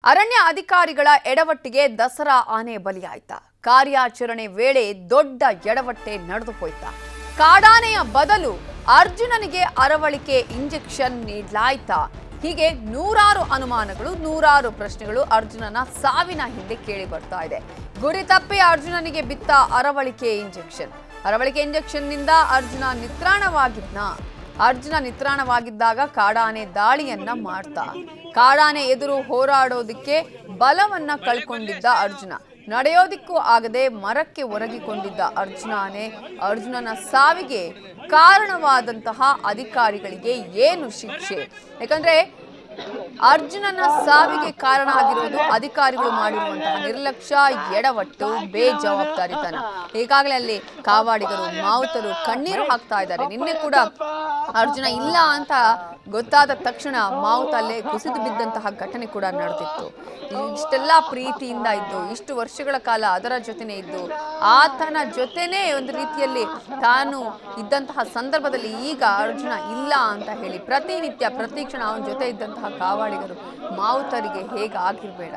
ಅರಣ್ಯ ಅಧಿಕಾರಿಗಳ ಎಡವಟ್ಟಿಗೆ ದಸರಾ ಆನೆ ಬಲಿಯಾಯ್ತಾ ಕಾರ್ಯಾಚರಣೆ ವೇಳೆ ದೊಡ್ಡ ಎಡವಟ್ಟೆ ನಡೆದು ಹೋಯ್ತಾ ಕಾಡಾನೆಯ ಬದಲು ಅರ್ಜುನನಿಗೆ ಅರವಳಿಕೆ ಇಂಜೆಕ್ಷನ್ ನೀಡಲಾಯ್ತಾ ಹೀಗೆ ನೂರಾರು ಅನುಮಾನಗಳು ನೂರಾರು ಪ್ರಶ್ನೆಗಳು ಅರ್ಜುನನ ಸಾವಿನ ಹಿಂದೆ ಕೇಳಿ ಬರ್ತಾ ಇದೆ ಗುರಿ ತಪ್ಪಿ ಅರ್ಜುನನಿಗೆ ಬಿತ್ತ ಅರವಳಿಕೆ ಇಂಜೆಕ್ಷನ್ ಅರವಳಿಕೆ ಇಂಜೆಕ್ಷನ್ನಿಂದ ಅರ್ಜುನ ನಿತ್ರಾಣವಾಗಿದ್ನ ಅರ್ಜುನ ನಿತ್ರಾಣವಾಗಿದ್ದಾಗ ಕಾಡಾನೆ ದಾಳಿಯನ್ನ ಮಾಡ್ತಾ ಕಾಡಾನೆ ಎದುರು ಹೋರಾಡೋದಕ್ಕೆ ಬಲವನ್ನ ಕಳ್ಕೊಂಡಿದ್ದ ಅರ್ಜುನ ನಡೆಯೋದಿಕ್ಕೂ ಆಗದೆ ಮರಕ್ಕೆ ಒರಗಿಕೊಂಡಿದ್ದ ಅರ್ಜುನನೇ ಅರ್ಜುನನ ಸಾವಿಗೆ ಕಾರಣವಾದಂತಹ ಅಧಿಕಾರಿಗಳಿಗೆ ಏನು ಶಿಕ್ಷೆ ಯಾಕಂದ್ರೆ ಅರ್ಜುನನ ಸಾವಿಗೆ ಕಾರಣ ಆಗಿರುವುದು ಅಧಿಕಾರಿಗಳು ಮಾಡಿರುವಂತಹ ನಿರ್ಲಕ್ಷ್ಯ ಎಡವಟ್ಟು ಬೇಜವಾಬ್ದಾರಿತನ ಈಗಾಗಲೇ ಅಲ್ಲಿ ಕಾವಾಡಿಗರು ಮಾವುತರು ಕಣ್ಣೀರು ಹಾಕ್ತಾ ಇದ್ದಾರೆ ನಿನ್ನೆ ಕೂಡ ಅರ್ಜುನ ಇಲ್ಲ ಅಂತ ಗೊತ್ತಾದ ತಕ್ಷಣ ಮಾವುತ ಅಲ್ಲೇ ಕುಸಿದು ಬಿದ್ದಂತಹ ಘಟನೆ ಕೂಡ ನಡೆದಿತ್ತು ಇಷ್ಟೆಲ್ಲ ಪ್ರೀತಿಯಿಂದ ಇದ್ದು ಇಷ್ಟು ವರ್ಷಗಳ ಕಾಲ ಅದರ ಜೊತೆನೆ ಇದ್ದು ಆತನ ಜೊತೆನೇ ಒಂದು ರೀತಿಯಲ್ಲಿ ತಾನು ಇದ್ದಂತಹ ಸಂದರ್ಭದಲ್ಲಿ ಈಗ ಅರ್ಜುನ ಇಲ್ಲ ಅಂತ ಹೇಳಿ ಪ್ರತಿನಿತ್ಯ ಪ್ರತಿ ಕ್ಷಣ ಅವನ ಜೊತೆ ಇದ್ದಂತಹ ಕಾವಾಡಿಗರು ಮಾವುತರಿಗೆ ಹೇಗೆ ಆಗಿರ್ಬೇಡ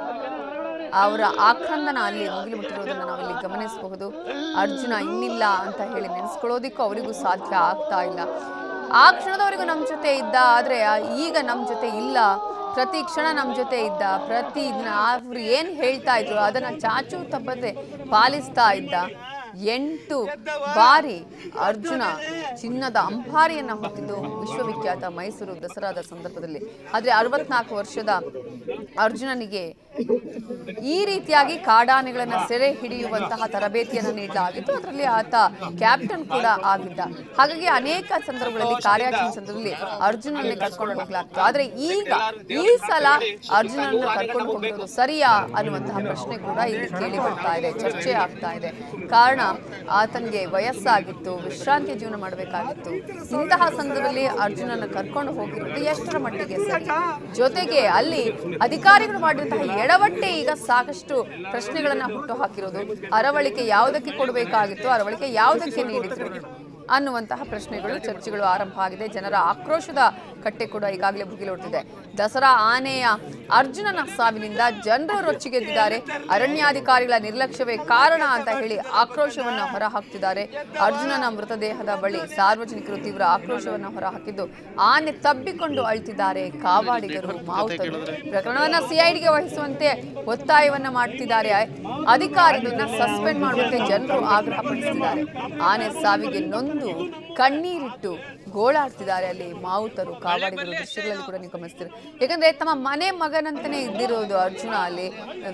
ಅವರ ಆಕ್ರಂದನ ಅಲ್ಲಿ ಮುಗಿಲು ಮುಟ್ಟಿರೋದನ್ನ ನಾವಿಲ್ಲಿ ಗಮನಿಸಬಹುದು ಅರ್ಜುನ ಇನ್ನಿಲ್ಲ ಅಂತ ಹೇಳಿ ನೆನೆಸ್ಕೊಳ್ಳೋದಿಕ್ಕೂ ಅವರಿಗೂ ಸಾಧ್ಯ ಆಗ್ತಾ ಇಲ್ಲ ಆ ಕ್ಷಣದವರೆಗೂ ನಮ್ಮ ಜೊತೆ ಇದ್ದ ಆದ್ರೆ ಆ- ಈಗ ನಮ್ಮ ಜೊತೆ ಇಲ್ಲ ಪ್ರತಿ ಕ್ಷಣ ನಮ್ಮ ಜೊತೆ ಇದ್ದ ಪ್ರತಿ ದಿನ ಅವ್ರು ಏನು ಹೇಳ್ತಾ ಇದ್ರು ಅದನ್ನ ಚಾಚು ತಪ್ಪದೆ ಪಾಲಿಸ್ತಾ ಇದ್ದ ಎಂಟು ಬಾರಿ ಅರ್ಜುನ ಚಿನ್ನದ ಅಂಬಾರಿಯನ್ನ ಹೊತ್ತಿದ್ದು ವಿಶ್ವವಿಖ್ಯಾತ ಮೈಸೂರು ದಸರಾದ ಸಂದರ್ಭದಲ್ಲಿ ಆದ್ರೆ ಅರವತ್ನಾಲ್ಕು ವರ್ಷದ ಅರ್ಜುನನಿಗೆ ಈ ರೀತಿಯಾಗಿ ಕಾಡಾನೆಗಳನ್ನ ಸೆರೆ ಹಿಡಿಯುವಂತಹ ತರಬೇತಿಯನ್ನು ನೀಡಲಾಗಿತ್ತು ಅದರಲ್ಲಿ ಆತ ಕ್ಯಾಪ್ಟನ್ ಕೂಡ ಆಗಿದ್ದ ಹಾಗಾಗಿ ಅನೇಕ ಸಂದರ್ಭಗಳಲ್ಲಿ ಕಾರ್ಯಾಚರಣೆ ಸಂದರ್ಭದಲ್ಲಿ ಅರ್ಜುನನ್ನೇ ಕರ್ಕೊಂಡು ಹೋಗ್ಲಾಗ್ತದೆ ಆದ್ರೆ ಈಗ ಈ ಸಲ ಅರ್ಜುನನ್ನ ಕರ್ಕೊಂಡು ಹೋಗಿರೋದು ಸರಿಯಾ ಅನ್ನುವಂತಹ ಪ್ರಶ್ನೆ ಕೂಡ ಇಲ್ಲಿ ಕೇಳಿ ಬರ್ತಾ ಇದೆ ಚರ್ಚೆ ಆಗ್ತಾ ಇದೆ ಕಾರಣ ಆತನಿಗೆ ವಯಸ್ಸಾಗಿತ್ತು ವಿಶ್ರಾಂತಿ ಜೀವನ ಮಾಡಬೇಕಾಗಿತ್ತು ಇಂತಹ ಸಂದರ್ಭದಲ್ಲಿ ಅರ್ಜುನನ ಕರ್ಕೊಂಡು ಹೋಗಿರೋದು ಎಷ್ಟರ ಮಟ್ಟಿಗೆ ಸರಿ ಜೊತೆಗೆ ಅಲ್ಲಿ ಅಧಿಕಾರಿಗಳು ಮಾಡಿದಂತಹ ಎಡವಟ್ಟೆ ಈಗ ಸಾಕಷ್ಟು ಪ್ರಶ್ನೆಗಳನ್ನ ಹುಟ್ಟು ಹಾಕಿರೋದು ಅರವಳಿಕೆ ಯಾವುದಕ್ಕೆ ಕೊಡಬೇಕಾಗಿತ್ತು ಅರವಳಿಕೆ ಯಾವುದಕ್ಕೆ ನೀಡಿದ್ರು ಅನ್ನುವಂತಹ ಪ್ರಶ್ನೆಗಳು ಚರ್ಚೆಗಳು ಆರಂಭ ಆಗಿದೆ ಜನರ ಆಕ್ರೋಶದ ಕಟ್ಟೆ ಕೂಡ ಈಗಾಗಲೇ ಭುಗಿಲೋಡ್ತಿದೆ ದಸರಾ ಆನೆಯ ಅರ್ಜುನನ ಸಾವಿನಿಂದ ಜನರು ರೊಚ್ಚಿಗೆದ್ದಿದ್ದಾರೆ ಅರಣ್ಯಾಧಿಕಾರಿಗಳ ನಿರ್ಲಕ್ಷ್ಯವೇ ಕಾರಣ ಅಂತ ಹೇಳಿ ಆಕ್ರೋಶವನ್ನ ಹೊರಹಾಕ್ತಿದ್ದಾರೆ ಅರ್ಜುನನ ಮೃತದೇಹದ ಬಳಿ ಸಾರ್ವಜನಿಕರು ತೀವ್ರ ಆಕ್ರೋಶವನ್ನ ಹೊರಹಾಕಿದ್ದು ಆನೆ ತಬ್ಬಿಕೊಂಡು ಅಳ್ತಿದ್ದಾರೆ ಕಾವಾಡಿಗರು ಮಾವುತರು ಪ್ರಕರಣವನ್ನ ಸಿಐಡಿಗೆ ವಹಿಸುವಂತೆ ಒತ್ತಾಯವನ್ನ ಮಾಡ್ತಿದ್ದಾರೆ ಅಧಿಕಾರಿಗಳನ್ನ ಸಸ್ಪೆಂಡ್ ಮಾಡುವಂತೆ ಜನರು ಆಗ್ರಹ ಪಡಿಸಿದ್ದಾರೆ ಆನೆ ಸಾವಿಗೆ ನೊಂದು ಕಣ್ಣೀರಿಟ್ಟು ಗೋಳಾಡ್ತಿದ್ದಾರೆ ಅಲ್ಲಿ ಮಾವುತರು ಕಾವಾಡಿಗರು ದೃಶ್ಯಗಳಲ್ಲಿ ಕೂಡ ನೀವು ಗಮನಿಸ್ತೀರಿ ಯಾಕಂದ್ರೆ ತಮ್ಮ ಮನೆ ಮಗನಂತಾನೆ ಇದ್ದಿರೋದು ಅರ್ಜುನ ಅಲ್ಲಿ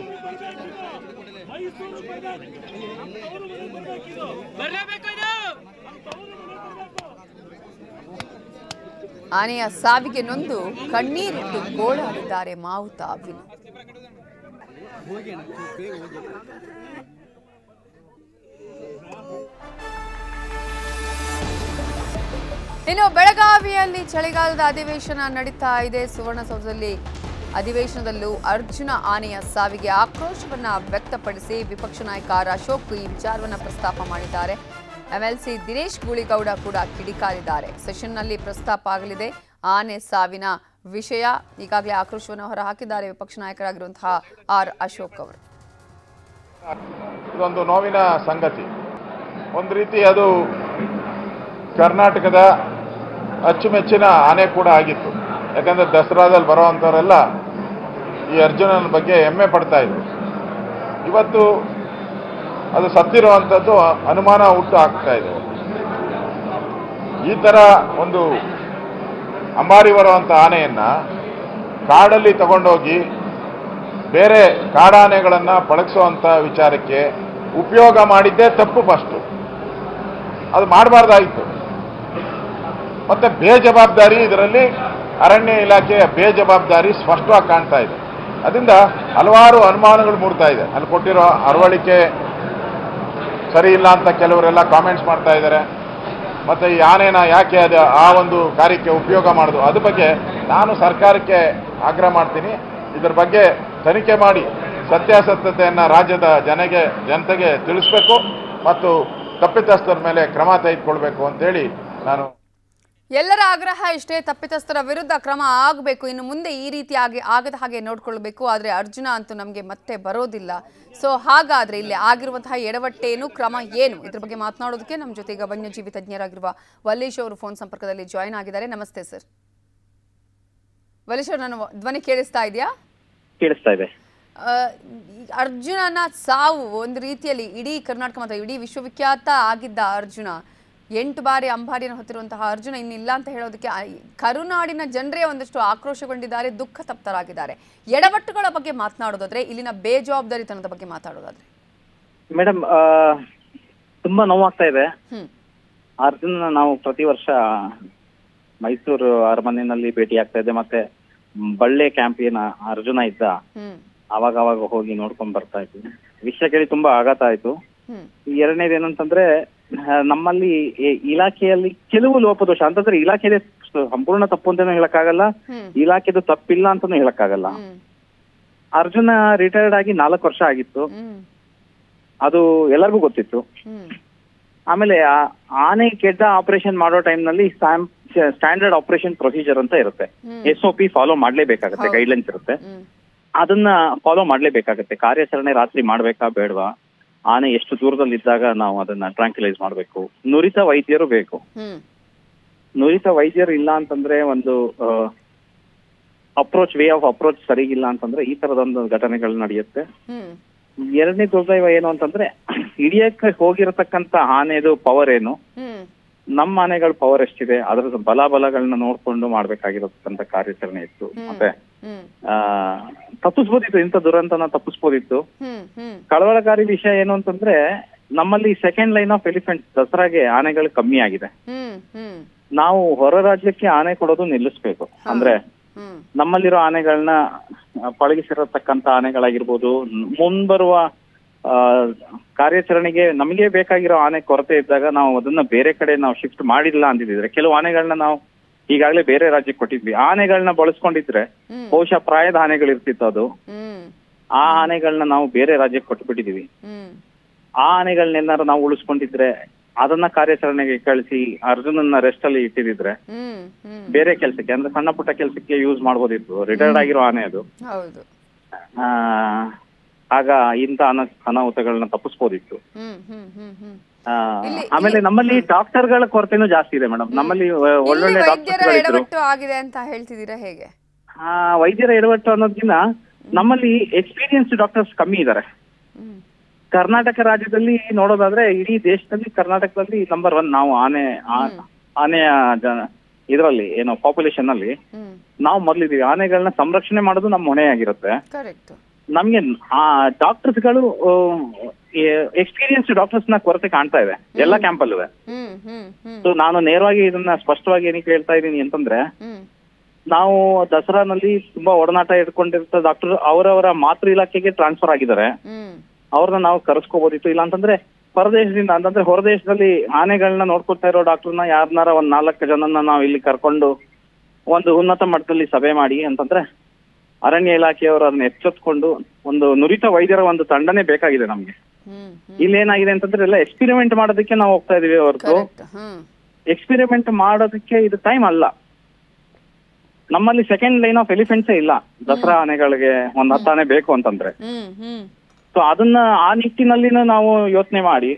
ಬರಲೇಬೇಕು ಇದು ಆನೆಯ ಸಾವಿಗೆ ನೊಂದು ಕಣ್ಣೀರಿಟ್ಟು ಗೋಳಾಡಿದ್ದಾರೆ ಮಾವುತ ವಿನು ಇನ್ನು ಬೆಳಗಾವಿಯಲ್ಲಿ ಚಳಿಗಾಲದ ಅಧಿವೇಶನ ನಡೀತಾ ಇದೆ ಸುವರ್ಣಸೌಧದಲ್ಲಿ ಅಧಿವೇಶನದಲ್ಲೂ ಅರ್ಜುನ ಆನೆಯ ಸಾವಿಗೆ ಆಕ್ರೋಶವನ್ನ ವ್ಯಕ್ತಪಡಿಸಿ ವಿಪಕ್ಷ ನಾಯಕ ಆರ್ ಅಶೋಕ್ ಈ ವಿಚಾರವನ್ನ ಪ್ರಸ್ತಾಪ ಮಾಡಿದ್ದಾರೆ ಎಂಎಲ್ಸಿ ದಿನೇಶ್ ಗೂಳಿಗೌಡ ಕೂಡ ಕಿಡಿಕಾರಿದ್ದಾರೆ ಸೆಷನ್ನಲ್ಲಿ ಪ್ರಸ್ತಾಪ ಆಗಲಿದೆ ಆನೆ ಸಾವಿನ ವಿಷಯ ಈಗಾಗಲೇ ಆಕ್ರೋಶವನ್ನು ಹೊರಹಾಕಿದ್ದಾರೆ ವಿಪಕ್ಷ ನಾಯಕರಾಗಿರುವಂತಹ ಆರ್ ಅಶೋಕ್ ಅವರು ಇದೊಂದು ನೋವಿನ ಸಂಗತಿ ಒಂದು ರೀತಿ ಅದು ಕರ್ನಾಟಕದ ಅಚ್ಚುಮೆಚ್ಚಿನ ಆನೆ ಕೂಡ ಆಗಿತ್ತು ಯಾಕಂದರೆ ದಸರಾದಲ್ಲಿ ಬರೋವಂಥವರೆಲ್ಲ ಈ ಅರ್ಜುನನ ಬಗ್ಗೆ ಹೆಮ್ಮೆ ಪಡ್ತಾ ಇದ್ರು ಇವತ್ತು ಅದು ಸತ್ತಿರುವಂಥದ್ದು ಅನುಮಾನ ಹುಟ್ಟು ಹಾಕ್ತಾ ಇದೆ ಈ ಥರ ಒಂದು ಅಂಬಾರಿ ಬರುವಂಥ ಆನೆಯನ್ನು ಕಾಡಲ್ಲಿ ತಗೊಂಡೋಗಿ ಬೇರೆ ಕಾಡಾನೆಗಳನ್ನು ಪಳಗಿಸುವಂಥ ವಿಚಾರಕ್ಕೆ ಉಪಯೋಗ ಮಾಡಿದ್ದೇ ತಪ್ಪು ಫಸ್ಟು ಅದು ಮಾಡಬಾರ್ದಾಯಿತು ಮತ್ತು ಬೇಜವಾಬ್ದಾರಿ ಇದರಲ್ಲಿ ಅರಣ್ಯ ಇಲಾಖೆಯ ಬೇಜವಾಬ್ದಾರಿ ಸ್ಪಷ್ಟವಾಗಿ ಕಾಣ್ತಾ ಇದೆ ಅದರಿಂದ ಹಲವಾರು ಅನುಮಾನಗಳು ಮೂಡ್ತಾ ಇದೆ ಅಲ್ಲಿ ಕೊಟ್ಟಿರೋ ಅರವಳಿಕೆ ಸರಿ ಇಲ್ಲ ಅಂತ ಕೆಲವರೆಲ್ಲ ಕಾಮೆಂಟ್ಸ್ ಮಾಡ್ತಾ ಇದ್ದಾರೆ ಮತ್ತು ಈ ಆನೆನ ಯಾಕೆ ಅದು ಆ ಒಂದು ಕಾರ್ಯಕ್ಕೆ ಉಪಯೋಗ ಮಾಡೋದು ಅದ್ರ ಬಗ್ಗೆ ನಾನು ಸರ್ಕಾರಕ್ಕೆ ಆಗ್ರಹ ಮಾಡ್ತೀನಿ ಇದ್ರ ಬಗ್ಗೆ ತನಿಖೆ ಮಾಡಿ ಸತ್ಯಾಸತ್ಯತೆಯನ್ನು ರಾಜ್ಯದ ಜನಗೆ ಜನತೆಗೆ ತಿಳಿಸ್ಬೇಕು ಮತ್ತು ತಪ್ಪಿತಸ್ಥರ ಮೇಲೆ ಕ್ರಮ ತೆಗೆದುಕೊಳ್ಬೇಕು ಅಂತೇಳಿ ನಾನು ಎಲ್ಲರ ಆಗ್ರಹ ಇಷ್ಟೇ ತಪ್ಪಿತಸ್ಥರ ವಿರುದ್ಧ ಕ್ರಮ ಆಗಬೇಕು ಇನ್ನು ಮುಂದೆ ಈ ರೀತಿಯಾಗಿ ಆಗದ ಹಾಗೆ ನೋಡ್ಕೊಳ್ಬೇಕು ಆದರೆ ಅರ್ಜುನ ಅಂತೂ ನಮಗೆ ಮತ್ತೆ ಬರೋದಿಲ್ಲ ಸೊ ಹಾಗಾದ್ರೆ ಇಲ್ಲಿ ಆಗಿರುವಂತಹ ಎಡವಟ್ಟೇನು ಕ್ರಮ ಏನು ಇದ್ರ ಬಗ್ಗೆ ಮಾತನಾಡೋದಕ್ಕೆ ನಮ್ಮ ಜೊತೆ ಈಗ ವನ್ಯಜೀವಿ ತಜ್ಞರಾಗಿರುವ ವಲ್ಲೇಶ್ ಅವರು ಫೋನ್ ಸಂಪರ್ಕದಲ್ಲಿ ಜಾಯ್ನ್ ಆಗಿದ್ದಾರೆ ನಮಸ್ತೆ ಸರ್ ವಲ್ಲೇಶ್ ಅವರು ನನ್ನ ಧ್ವನಿ ಕೇಳಿಸ್ತಾ ಇದೆಯಾ ಕೇಳಿಸ್ತಾ ಇದೆ ಆ, ಈ ಅರ್ಜುನನ ಸಾವು ಒಂದು ರೀತಿಯಲ್ಲಿ ಇಡೀ ಕರ್ನಾಟಕ ಮತ್ತು ಇಡೀ ವಿಶ್ವವಿಖ್ಯಾತ ಆಗಿದ್ದ ಅರ್ಜುನ ಎಂಟು ಬಾರಿ ಅಂಬಾರಿಯನ್ನು ಹೊತ್ತಿರುವಂತಹ ಅರ್ಜುನ ಇನ್ನಿಲ್ಲ ಅಂತ ಹೇಳೋದಕ್ಕೆ ಆ, ಈ ಕರುನಾಡಿನ ಜನರೇ ಒಂದಷ್ಟು ಆಕ್ರೋಶಗೊಂಡಿದ್ದಾರೆ ದುಃಖ ತಪ್ತರಾಗಿದ್ದಾರೆ ಎಡವಟ್ಟುಗಳ ಬಗ್ಗೆ ಮಾತನಾಡೋದಾದ್ರೆ ಇಲ್ಲಿನ ಬೇಜವಾಬ್ದಾರಿತನದ ಬಗ್ಗೆ ಮಾತಾಡೋದಾದ್ರೆ ಮೇಡಮ್ ತುಂಬಾ ನೋವಾಗ್ತಾ ಇದೆ ಹ್ಮ್ ಅರ್ಜುನ ನಾವು ಪ್ರತಿ ವರ್ಷ ಮೈಸೂರು ಅರಮನೆಯಲ್ಲಿ ಭೇಟಿ ಆಗ್ತಾ ಇದ್ದೆ ಮತ್ತೆ ಬಳ್ಳೆ ಕ್ಯಾಂಪ್ ಏನ ಅರ್ಜುನ ಇದ್ದ ಹ್ಮ್ ಅವಾಗ ಅವಾಗ ಹೋಗಿ ನೋಡ್ಕೊಂಡ್ ಬರ್ತಾ ಇದ್ವಿ ವಿಷಯ ಕೇಳಿ ತುಂಬಾ ಆಘಾತ ಆಯ್ತು ಹ್ಮ್ ಎರಡನೇದು ಏನಂತಂದ್ರೆ ಆ, ನಮ್ಮಲ್ಲಿ ಈ- ಇಲಾಖೆಯಲ್ಲಿ ಕೆಲವು ಲೋಪದೋಷ ಅಂತಂದ್ರೆ ಇಲಾಖೆದೆ ಸಂಪೂರ್ಣ ತಪ್ಪು ಅಂತಾನು ಹೇಳಕ್ಕಾಗಲ್ಲ ಹ್ಮ್ ಇಲಾಖೆದು ತಪ್ಪಿಲ್ಲ ಅಂತಾನು ಹೇಳಕ್ಕಾಗಲ್ಲ ಹ್ಮ್ ಅರ್ಜುನ ರಿಟೈರ್ಡ್ ಆಗಿ ನಾಲ್ಕು ವರ್ಷ ಆಗಿತ್ತು ಹ್ಮ್ ಅದು ಎಲ್ಲರಿಗೂ ಗೊತ್ತಿತ್ತು ಹ್ಮ್ ಆಮೇಲೆ ಆ- ಆನೆ ಗೆಡ್ಡ ಆಪರೇಷನ್ ಮಾಡೋ time ನಲ್ಲಿ ಸ್ಟ್ಯಾಂಡರ್ಡ್ ಆಪರೇಷನ್ ಪ್ರೊಸೀಜರ್ ಅಂತ ಇರುತ್ತೆ ಹ್ಮ್. ಎಸ್ ಒ ಪಿ ಫಾಲೋ ಮಾಡ್ಲೇಬೇಕಾಗತ್ತೆ ಹೌದು. ಗೈಡ್ಲೈನ್ಸ್ ಇರುತ್ತೆ ಹ್ಮ್ ಅದನ್ನ ಫಾಲೋ ಮಾಡ್ಲೇಬೇಕಾಗತ್ತೆ ಕಾರ್ಯಾಚರಣೆ ರಾತ್ರಿ ಮಾಡ್ಬೇಕಾ ಬೇಡವಾ ಆನೆ ಎಷ್ಟು ದೂರದಲ್ಲಿ ಇದ್ದಾಗ ನಾವು ಅದನ್ನ ಟ್ರಾಂಕ್ಯುಲೈಸ್ ಮಾಡ್ಬೇಕು ನುರಿತ ವೈದ್ಯರು ಬೇಕು ಹ್ಮ್ ನುರಿತ ವೈದ್ಯರು ಇಲ್ಲ ಅಂತಂದ್ರೆ ಒಂದು ಅಪ್ರೋಚ್ ವೇ ಆಫ್ ಅಪ್ರೋಚ್ ಸರಿಗಿಲ್ಲ ಅಂತಂದ್ರೆ ಈ ತರದೊಂದು ಘಟನೆಗಳು ನಡೆಯುತ್ತೆ ಹ್ಮ್ ಎರಡನೇ ದುರ್ದೈವ ಏನು ಅಂತಂದ್ರೆ ಹಿಡಿಯಕ್ಕೆ ಹೋಗಿರತಕ್ಕಂತ ಆನೆದು ಪವರ್ ಏನು ಹ್ಮ್ ನಮ್ಮ ಆನೆಗಳ ಪವರ್ ಎಷ್ಟಿದೆ ಅದರ ಬಲಾಬಲಗಳನ್ನ ನೋಡ್ಕೊಂಡು ಮಾಡ್ಬೇಕಾಗಿರತಕ್ಕಂತ ಕಾರ್ಯಾಚರಣೆ ಇತ್ತು ಮತ್ತೆ ಹ್ಮ್ ಆ ತಪ್ಪಿಸ್ಬೋದಿತ್ತು ಇಂಥ ದುರಂತನ ತಪ್ಪಿಸ್ಬೋದಿತ್ತು ಹ್ಮ್ ಹ್ಮ್ ಕಳವಳಕಾರಿ ವಿಷಯ ಏನು ಅಂತಂದ್ರೆ ನಮ್ಮಲ್ಲಿ ಸೆಕೆಂಡ್ ಲೈನ್ ಆಫ್ ಎಲಿಫೆಂಟ್ ದಸರಾಗೆ ಆನೆಗಳು ಕಮ್ಮಿ ಆಗಿದೆ ಹ್ಮ್ ಹ್ಮ್ ನಾವು ಹೊರ ರಾಜ್ಯಕ್ಕೆ ಆನೆ ಕೊಡೋದು ನಿಲ್ಲಿಸ್ಬೇಕು ಅಂದ್ರೆ ಹ್ಮ್ ನಮ್ಮಲ್ಲಿರೋ ಆನೆಗಳನ್ನ ಆ, ಪಳಗಿಸಿರತಕ್ಕಂತ ಆನೆಗಳಾಗಿರ್ಬೋದು ಮುಂಬರುವ ಆ, ಕಾರ್ಯಾಚರಣೆಗೆ ನಮಗೆ ಬೇಕಾಗಿರೋ ಆನೆ ಕೊರತೆ ಇದ್ದಾಗ ನಾವು ಅದನ್ನ ಬೇರೆ ಕಡೆ ನಾವು ಶಿಫ್ಟ್ ಮಾಡಿಲ್ಲ ಅಂದಿದ್ರೆ ಕೆಲವು ಆನೆಗಳನ್ನ ನಾವು ಈಗಾಗಲೇ ಬೇರೆ ರಾಜ್ಯಕ್ಕೆ ಕೊಟ್ಟಿದ್ವಿ ಆನೆಗಳನ್ನ ಬಳಸ್ಕೊಂಡಿದ್ರೆ ಹ್ಮ್. ಬಹುಶಃ ಪ್ರಾಯದ ಆನೆಗಳು ಇರ್ತಿತ್ತು ಅದು ಹ್ಮ್ ಆ ಆನೆಗಳನ್ನ ನಾವು ಬೇರೆ ರಾಜ್ಯಕ್ಕೆ ಕೊಟ್ಬಿಟ್ಟಿದೀವಿ ಹ್ಮ್ ಆ ಆನೆಗಳನ್ನೇನಾರು ನಾವು ಉಳಿಸ್ಕೊಂಡಿದ್ರೆ ಅದನ್ನ ಕಾರ್ಯಾಚರಣೆಗೆ ಕಳಿಸಿ ಅರ್ಜುನನ್ನ ರೆಸ್ಟ್ ಅಲ್ಲಿ ಇಟ್ಟಿದ್ರೆ ಹ್ಮ್ ಹ್ಮ್ ಬೇರೆ ಕೆಲಸಕ್ಕೆ ಅಂದ್ರೆ ಸಣ್ಣ ಪುಟ್ಟ ಕೆಲಸಕ್ಕೆ ಯೂಸ್ ಮಾಡ್ಬೋದಿತ್ತು ರಿಟೈರ್ಡ್ ಆಗಿರೋ ಆನೆ ಅದು ಹೌದು ಆ, ಆಗ ಇಂಥ ಅನ ಅನಾಹುತಗಳನ್ನ ತಪ್ಪಿಸ್ಬೋದಿತ್ತು ಹ್ಮ್ ಹ್ಮ್ ಹ್ಮ್ ಹ್ಮ್ ಆ, ಇಲ್ಲಿ- ಆಮೇಲೆ ನಮ್ಮಲ್ಲಿ ಡಾಕ್ಟರ್ಗಳ ಕೊರತೆನೂ ಜಾಸ್ತಿ ಇದೆ ಮೇಡಮ್ ನಮ್ಮಲ್ಲಿ ಒ- ಇಲ್ಲಿ ಒಳ್ಳೊಳ್ಳೆ ವೈದ್ಯರ ಡಾಕ್ಟರ್ಗಳಿದ್ರು ಎಡವಟ್ಟು ಆಗಿದೆ ಅಂತ ಹೇಳ್ತಿದ್ದೀರಾ ಹೇಗೆ ಆ, ವೈದ್ಯರ ಎಡವಟ್ಟು ಅನ್ನೋದಕ್ಕಿಂತ ನಮ್ಮಲ್ಲಿ ಎಕ್ಸ್ಪೀರಿಯನ್ಸ್ ಡಾಕ್ಟರ್ಸ್ ಕಮ್ಮಿ ಇದ್ದಾರೆ ಹ್ಮ್ ಕರ್ನಾಟಕ ರಾಜ್ಯದಲ್ಲಿ ನೋಡೋದಾದ್ರೆ ಇಡೀ ದೇಶದಲ್ಲಿ ಕರ್ನಾಟಕದಲ್ಲಿ ನಂಬರ್ ಒನ್ ನಾವು ಆನೆ ಆ- ಆನೆಯ ಜನ ಇದರಲ್ಲಿ ಏನು ಪಾಪ್ಯುಲೇಷನ್ ಅಲ್ಲಿ ಹ್ಮ್ ನಾವು ಮೊದಲಿದೀವಿ ಆನೆಗಳನ್ನ ಸಂರಕ್ಷಣೆ ಮಾಡೋದು ನಮ್ಮ ಹೊಣೆಯಾಗಿರುತ್ತೆ ಕರೆಕ್ಟ್ ನಮ್ಗೆ ಆ ಡಾಕ್ಟರ್ಸ್ಗಳು ಎಕ್ಸ್ಪೀರಿಯನ್ಸ್ ಡಾಕ್ಟರ್ಸ್ ನ ಕೊರತೆ ಕಾಣ್ತಾ ಇದೆ ಎಲ್ಲ ಕ್ಯಾಂಪಲ್ಲೂ ಹ್ಮ್ ಹ್ಮ್ ಹ್ಮ್ ಸೊ ನಾನು ನೇರವಾಗಿ ಇದನ್ನ ಸ್ಪಷ್ಟವಾಗಿ ಏನಕ್ಕೆ ಹೇಳ್ತಾ ಇದ್ದೀನಿ ಅಂತಂದ್ರೆ ಹ್ಮ್ ನಾವು ದಸರಾನಲ್ಲಿ ತುಂಬಾ ಒಡನಾಟ ಇಟ್ಕೊಂಡಿರ್ತ ಡಾಕ್ಟರ್ ಅವರವರ ಮಾತೃ ಇಲಾಖೆಗೆ ಟ್ರಾನ್ಸ್ಫರ್ ಆಗಿದ್ದಾರೆ ಹ್ಮ್ ಅವ್ರನ್ನ ನಾವು ಕರೆಸ್ಕೋಬೋದಿತ್ತು ಇಲ್ಲ ಅಂತಂದ್ರೆ ಹೊರದೇಶದಿಂದ ಅಂತಂದ್ರೆ ಹೊರದೇಶದಲ್ಲಿ ಆನೆಗಳನ್ನ ನೋಡ್ಕೊಳ್ತಾ ಇರೋ ಡಾಕ್ಟರ್ನ ಯಾರನ್ನಾರ ಒಂದ್ ನಾಲ್ಕು ಜನನ ನಾವು ಇಲ್ಲಿ ಕರ್ಕೊಂಡು ಒಂದು ಉನ್ನತ ಮಟ್ಟದಲ್ಲಿ ಸಭೆ ಮಾಡಿ ಅಂತಂದ್ರೆ ಅರಣ್ಯ ಇಲಾಖೆಯವರು ಅದನ್ನ ಎಚ್ಚೆತ್ಕೊಂಡು ಒಂದು ನುರಿತ ವೈದ್ಯರ ಒಂದು ತಂಡನೇ ಬೇಕಾಗಿದೆ ನಮ್ಗೆ ಹ್ಮ್ ಹ್ಮ್ ಇಲ್ಲಿ ಏನಾಗಿದೆ ಅಂತಂದ್ರೆ ಎಲ್ಲ ಎಕ್ಸ್ಪಿರಿಮೆಂಟ್ ಮಾಡೋದಕ್ಕೆ ನಾವು ಹೋಗ್ತಾ ಇದೀವಿ ಹೊರತು ಕರೆಕ್ಟ್ ಹ್ಮ್ ಎಕ್ಸ್ಪಿರಿಮೆಂಟ್ ಮಾಡೋದಕ್ಕೆ ಇದು ಟೈಮ್ ಅಲ್ಲ ನಮ್ಮಲ್ಲಿ ಸೆಕೆಂಡ್ ಲೈನ್ ಆಫ್ ಎಲಿಫೆಂಟ್ಸೇ ಇಲ್ಲ ದಸರಾ ಆನೆಗಳಿಗೆ ಒಂದ್ ಹತ್ತು ಆನೆ ಬೇಕು ಅಂತಂದ್ರೆ ಹ್ಮ್ ಹ್ಮ್ ಸೊ ಅದನ್ನ ಆ ನಿಟ್ಟಿನಲ್ಲಿನೂ ನಾವು ಯೋಚನೆ ಮಾಡಿ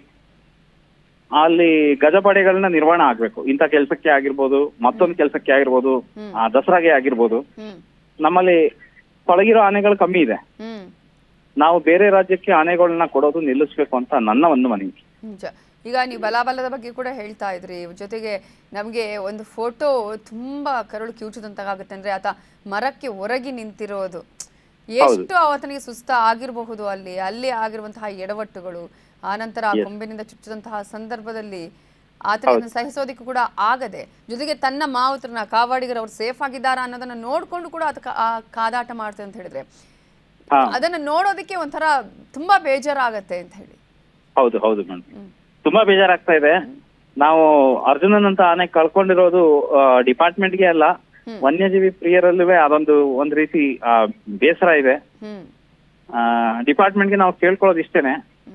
ಅಲ್ಲಿ ಗಜಪಡೆಗಳನ್ನ ನಿರ್ವಹಣೆ ಆಗ್ಬೇಕು ಇಂಥ ಕೆಲಸಕ್ಕೆ ಆಗಿರ್ಬೋದು ಮತ್ತೊಂದು ಕೆಲಸಕ್ಕೆ ಆಗಿರ್ಬೋದು ಆ ದಸರಾಗೆ ಆಗಿರ್ಬೋದು ಹ್ಮ್ ನಮ್ಮಲ್ಲಿ ತೊಳಗಿರೋ ಆನೆಗಳು ಕಮ್ಮಿ ಇದೆ ಹ್ಮ್ ನಾವು ಬೇರೆ ರಾಜ್ಯಕ್ಕೆ ಆನೆಗಳನ್ನ ಕೊಡೋದು ನಿಲ್ಲಿಸ್ಬೇಕು ಅಂತ ನನ್ನ ಒಂದು ಮನವಿ ನಿಜ ಈಗ ನೀವು ಬಲಾಬಲದ ಬಗ್ಗೆ ಕೂಡ ಹೇಳ್ತಾ ಇದ್ರಿ ಜೊತೆಗೆ ನಮಗೆ ಒಂದು ಫೋಟೋ ತುಂಬಾ ಕರುಳು ಕಿವುಚದಂತಾಗುತ್ತೆ ಅಂದ್ರೆ ಆತ ಮರಕ್ಕೆ ಹೊರಗಿ ನಿಂತಿರೋದು ಎಷ್ಟು ಆತನಿಗೆ ಸುಸ್ತ ಆಗಿರಬಹುದು ಅಲ್ಲಿ ಅಲ್ಲಿ ಆಗಿರುವಂತಹ ಎಡವಟ್ಟುಗಳು ಆನಂತರ ಆ ಕೊಂಬಿನಿಂದ ಚುಚ್ಚಿದಂತಹ ಸಂದರ್ಭದಲ್ಲಿ ಆತನಿಗೆ ಅದನ್ನ ಸಹಿಸೋದಕ್ಕೂ ಕೂಡ ಆಗದೆ ಜೊತೆಗೆ ತನ್ನ ಮಾವುತರನ್ನ ಕಾವಾಡಿಗರು ಅವ್ರು ಸೇಫ್ ಆಗಿದ್ದಾರಾ ಅನ್ನೋದನ್ನ ನೋಡ್ಕೊಂಡು ಕೂಡ ಆತ ಕಾ- ಆ ಕಾದಾಟ ಮಾಡ್ತದೆ ಅಂತ ಹೇಳಿದ್ರೆ ಹಾ. ಅದನ್ನ ನೋಡೋದಕ್ಕೆ ಒಂಥರ ತುಂಬಾ ಬೇಜಾರಾಗತ್ತೆ ಅಂತ ಹೇಳಿ ಹೌದು ಹೌದು ಮೇಡಮ್ ತುಂಬಾ ಬೇಜಾರಾಗ್ತಾ ಇದೆ ನಾವು ಅರ್ಜುನನ್ ಅಂತ ಆನೆ ಕಳ್ಕೊಂಡಿರೋದು ಡಿಪಾರ್ಟ್ಮೆಂಟ್ಗೆ ಅಲ್ಲ ವನ್ಯಜೀವಿ ಪ್ರಿಯರಲ್ಲೂ ಅದೊಂದು ಒಂದ್ ರೀತಿ ಆ, ಬೇಸರ ಇದೆ ಹ್ಮ್ ಡಿಪಾರ್ಟ್ಮೆಂಟ್ಗೆ ನಾವು ಕೇಳ್ಕೊಳ್ಳೋದು ಇಷ್ಟೇನೆ ಹ್ಮ್.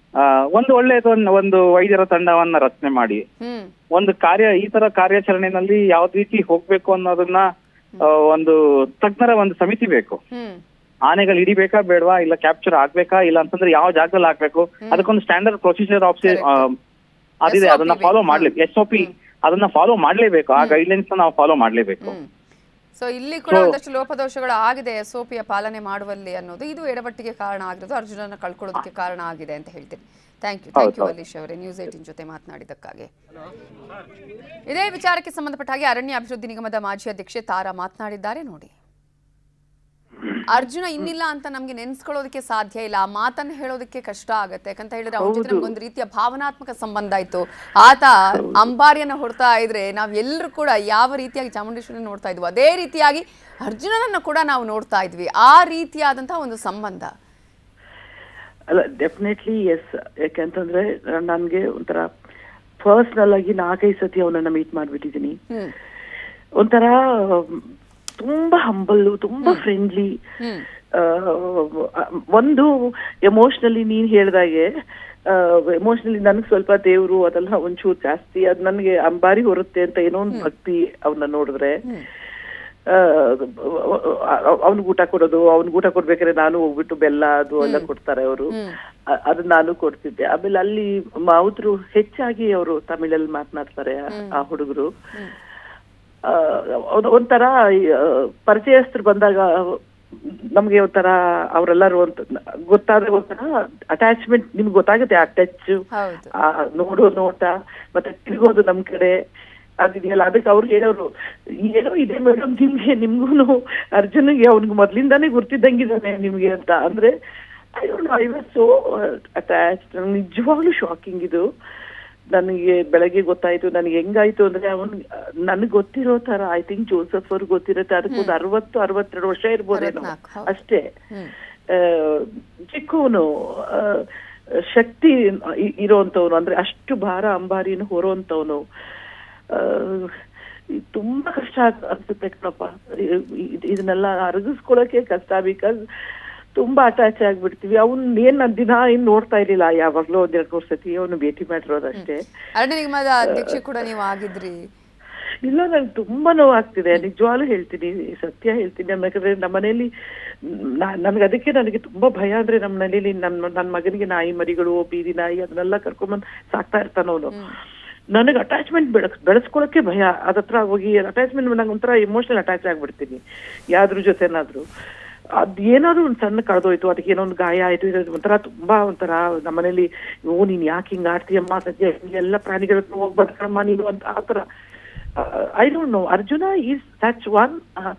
ಆ, ಒಂದು ಒಳ್ಳೆಯದು ಒಂದು- ಒಂದು ವೈದ್ಯರ ತಂಡವನ್ನ ರಚನೆ ಮಾಡಿ ಹ್ಮ್ ಒಂದು ಕಾರ್ಯ ಈ ತರ ಕಾರ್ಯಾಚರಣೆಯಲ್ಲಿ ಯಾವ ರೀತಿ ಹೋಗ್ಬೇಕು ಅನ್ನೋದನ್ನ ಆ, ಒಂದು ತಜ್ಞರ ಒಂದು ಸಮಿತಿ ಬೇಕು ಹ್ಮ್ ಆನೆಗಳು ಹಿಡಿಬೇಕಾ ಬೇಡವಾ ಇಲ್ಲ ಕ್ಯಾಪ್ಚರ್ ಆಗ್ಬೇಕಾ ಇಲ್ಲ ಅಂತಂದ್ರೆ ಯಾವ ಜಾಗದಲ್ಲಿ ಹಾಕ್ಬೇಕು ಅದಕ್ಕೊಂದು ಸ್ಟ್ಯಾಂಡರ್ಡ್ ಪ್ರೊಸೀಜರ್ ಆಫ್ ಅದಿದೆ SOP ಅದನ್ನ ಬೇಕು. ಫಾಲೋ ಮಾಡ್ಲಿ ಎಸ್ ಒ ಪಿ ಅದನ್ನ ಫಾಲೋ ಮಾಡ್ಲೇಬೇಕು ಆ ಗೈಡ್ಲೈನ್ಸ್ ನಾವು ಫಾಲೋ ಮಾಡ್ಲೇಬೇಕು ಹ್ಮ್ ಸೊ ಇಲ್ಲಿ ಕೂಡ ಒಂದಷ್ಟು ಲೋಪದೋಷಗಳು ಆಗಿದೆ ಎಸ್ ಯ ಪಾಲನೆ ಮಾಡುವಲ್ಲಿ ಅನ್ನೋದು ಇದು ಎಡವಟ್ಟಿಗೆ ಕಾರಣ ಆಗಿರೋದು ಅರ್ಜುನನ ಕಳ್ಕೊಳ್ಳೋದಕ್ಕೆ ಕಾರಣ ಆಗಿದೆ ಅಂತ ಹೇಳ್ತೀನಿ thank you thank you Alish ಅವರೇ ನ್ಯೂಸ್ ಏಟಿನ್ ಜೊತೆ ಮಾತನಾಡಿದ್ದಕ್ಕಾಗಿ ಇದೇ ವಿಚಾರಕ್ಕೆ ಸಂಬಂಧಪಟ್ಟ ಹಾಗೆ ಅರಣ್ಯ ಅಭಿವೃದ್ಧಿ ನಿಗಮದ ಮಾಜಿ ಅಧ್ಯಕ್ಷೆ ತಾರಾ ಮಾತನಾಡಿದ್ದಾರೆ ನೋಡಿ ಅರ್ಜುನ ಇನ್ನಿಲ್ಲ ಅಂತ ನಮ್ಗೆ ನೆನ್ಸ್ಕೊಳ್ಳೋದಕ್ಕೆ ಸಾಧ್ಯ ಇಲ್ಲ ಆ ಮಾತನ್ನ ಹೇಳೋದಕ್ಕೆ ಕಷ್ಟ ಆಗತ್ತೆ ಯಾಕಂತ ಹೇಳಿದ್ರೆ ಅವನ ಜೊತೆ ನಮ್ಗೊಂದು ರೀತಿಯ ಭಾವನಾತ್ಮಕ ಸಂಬಂಧ ಇತ್ತು ಆತ ಅಂಬಾರಿಯನ್ನ ಹೊಡ್ತಾ ಇದ್ರೆ ನಾವ್ ಎಲ್ಲರೂ ಕೂಡ ಯಾವ ರೀತಿಯಾಗಿ ಚಾಮುಂಡೇಶ್ವರಿ ನೋಡ್ತಾ ಇದ್ವಿ ಅದೇ ರೀತಿಯಾಗಿ ಅರ್ಜುನನನ್ನ ಕೂಡ ನಾವು ನೋಡ್ತಾ ಇದ್ವಿ ಆ ರೀತಿಯಾದಂತಹ ಒಂದು ಸಂಬಂಧ ಅಲ್ಲ ಡೆಫಿನೆಟ್ಲಿ ಎಸ್ ಯಾಕೆಂತಂದ್ರೆ ನನ್ಗೆ ಒಂಥರ ಪರ್ಸ್ನಲ್ ಆಗಿ ನಾಲ್ಕೈದು ಸತಿ ಅವನನ್ನ ಮೀಟ್ ಮಾಡ್ಬಿಟ್ಟಿದೀನಿ ಹ್ಮ್ ಒಂಥರ ಮ್, ತುಂಬಾ ಹಂಬಲ್ಲು ತುಂಬಾ ಫ್ರೆಂಡ್ಲಿ ಹ್ಮ್ ಒಂದು ಎಮೋಷನಲಿ ನೀನ್ ಹೇಳ್ದಾಗೆ ಎಮೋಷನಲಿ ನನಗೆ ಸ್ವಲ್ಪ ದೇವ್ರು ಅದೆಲ್ಲ ಒಂಚೂರು ಜಾಸ್ತಿ ಅದ್ ನನಗೆ ಅಂಬಾರಿ ಹೊರುತ್ತೆ ಅಂತ ಏನೋ ಒಂದು ಭಕ್ತಿ ಅವನ್ನ ನೋಡಿದ್ರೆ ಅವ್ನಿಗೆ ಊಟ ಕೊಡೋದು ಅವ್ನಿಗೆ ಊಟ ಕೊಡ್ಬೇಕಾದ್ರೆ ನಾನು ಹೋಗ್ಬಿಟ್ಟು ಬೆಲ್ಲ ಅದು ಎಲ್ಲ ಕೊಡ್ತಾರೆ ಅವರು ಅದನ್ನ ನಾನು ಕೊಡ್ತಿದ್ದೆ ಆಮೇಲೆ ಅಲ್ಲಿ ಮಾವುದ್ರು ಹೆಚ್ಚಾಗಿ ಅವರು ತಮಿಳಲ್ಲಿ ಮಾತನಾಡ್ತಾರೆ ಆ ಹುಡುಗರು ಆ, ಒಂದ್- ಒಂಥರ ಆ, ಪರಿಚಯಸ್ಥರು ಬಂದಾಗ ನಮ್ಗೆ ಒಂಥರ ಅವರೆಲ್ಲರೂ ಅಂತ ಗೊತ್ತಾದ್ರೆ ಒಂಥರ ಅಟ್ಯಾಚ್ಮೆಂಟ್ ನಿಮ್ಗೆ ಗೊತ್ತಾಗುತ್ತೆ ಆ ಟಚ್ ಹೌದು ಆ ನೋಡೋ ನೋಟ ಮತ್ತೆ ತಿರುಗೋದು ನಮ್ ಕಡೆ ಅದಿದೆಯಲ್ಲ ಅದಕ್ಕೆ ಅವ್ರು ಹೇಳೋರು ಏನೋ ಇದೆ ಮೇಡಮ್ ನಿಮ್ಗೆ ನಿಮ್ಗೂನು ಅರ್ಜುನ್ಗೆ ಅವ್ನಿಗೆ ಮೊದ್ಲಿಂದಾನೇ ಗುರ್ತಿದ್ದಂಗಿದ್ದಾನೆ ನಿಮ್ಗೆ ಅಂತ ಅಂದ್ರೆ I don't I was so attach ನಿಜವಾಗ್ಲೂ ಶಾಕಿಂಗ್ ಇದು ನನಗೆ ಬೆಳಗ್ಗೆ ಗೊತ್ತಾಯ್ತು ನನಗೆ ಹೆಂಗಾಯ್ತು ಅಂದ್ರೆ ಅವನ್ ನನಗೆ ಗೊತ್ತಿರೋ ತರ ಐ ಥಿಂಕ್ ಜೋಸಫ್ ಅವ್ರಿಗೆ ಗೊತ್ತಿರುತ್ತೆ ಅದಕ್ಕೊಂದು ಅರವತ್ತು ಅರವತ್ತೆರಡು ವರ್ಷ ಇರ್ಬೋದೇನೋ ಅರವತ್ನಾಲ್ಕು, ಹೌದು. ಅಷ್ಟೇ ಹ್ಮ್ ಆ, ಚಿಕ್ಕವನು ಆ, ಶಕ್ತಿ ಇ- ಇರೋಂಥವ್ನು ಅಂದ್ರೆ ಅಷ್ಟು ಭಾರ ಅಂಬಾರಿನ ಹೊರೋಂಥವ್ನು ಆ, ಇದ್ ತುಂಬಾ ಕಷ್ಟ ಆಗ್- ಅನ್ಸುತ್ತೆ ಕಣಪ್ಪ ಇ- ಇದ್- ಇದನ್ನೆಲ್ಲ ಅರಗಿಸ್ಕೊಳಕ್ಕೆ ಕಷ್ಟ ಬಿಕಾಸ್ ತುಂಬಾ ಅಟ್ಯಾಚ್ ಆಗ್ಬಿಡ್ತೀವಿ ಅವ್ನ್ ಏನ್ ನಾನ್ ದಿನ ಏನ್ ನೋಡ್ತಾ ಇರ್ಲಿಲ್ಲ ಯಾವಾಗ್ಲೂ ಒಂದ್ ಎರಡ್ ಮೂರ್ ಸತಿ ಅವನು ಭೇಟಿ ಮಾಡಿರೋದಷ್ಟೇ ಅರಣ್ಯ ನಿಗಮದ ಅಧ್ಯಕ್ಷೆ ಕೂಡ ನೀವು ಆಗಿದ್ರಿ ಇಲ್ಲ ನಂಗೆ ತುಂಬಾ ನೋವಾಗ್ತಿದೆ ನಿಜವಾಗ್ಲೂ ಹೇಳ್ತೀನಿ ಸತ್ಯ ಹೇಳ್ತೀನಿ ಯಾಕಂದ್ರೆ ನಮ್ಮ ಮನೇಲಿ ನನ್ಗೆ ಅದಕ್ಕೆ ನನಗೆ ತುಂಬಾ ಭಯ ಅಂದ್ರೆ ನಮ್ಮ ಮನೇಲಿ ನನ್ನ ನನ್ನ ಮಗನಿಗೆ ನಾಯಿ ಮರಿಗಳು ಬೀದಿ ನಾಯಿ ಅದನ್ನೆಲ್ಲ ಕರ್ಕೊಂಬಂದ್ ಸಾಕ್ತಾ ಇರ್ತಾನವನು ನನಗೆ ಅಟ್ಯಾಚ್ಮೆಂಟ್ ಬೆಳಸ್ ಬೆಳೆಸ್ಕೊಳಕ್ಕೆ ಭಯ ಅದತ್ರ ಹೋಗಿ ಅಟ್ಯಾಚ್ಮೆಂಟ್ ನಂಗೆ ಒಂಥರ ಇಮೋಷನಲ್ ಅಟ್ಯಾಚ್ ಆಗ್ಬಿಡ್ತೀನಿ ಯಾವ್ದ್ರ ಜೊತೆನಾದ್ರೂ ಅದ್ ಏನಾದ್ರು ಒಂದ್ ಸಣ್ಣ ಕಳೆದೋಯ್ತು ಅದಕ್ಕೆ ಏನೋ ಒಂದು ಗಾಯ ಆಯ್ತು ಇದು ಒಂಥರ ತುಂಬಾ ಒಂಥರ ನಮ್ಮನೇಲಿ ಓ ನೀನ್ ಯಾಕೆ ಹಿಂಗ್ ಆಡ್ತೀಯಮ್ಮ ಸದ್ಯ ಎಲ್ಲ ಪ್ರಾಣಿಗಳ ಹತ್ರ ಹೋಗ್ ಬದುಕಮ್ಮ ನೀನು ಅಂತ ಆತರ I don't know Arjuna is such one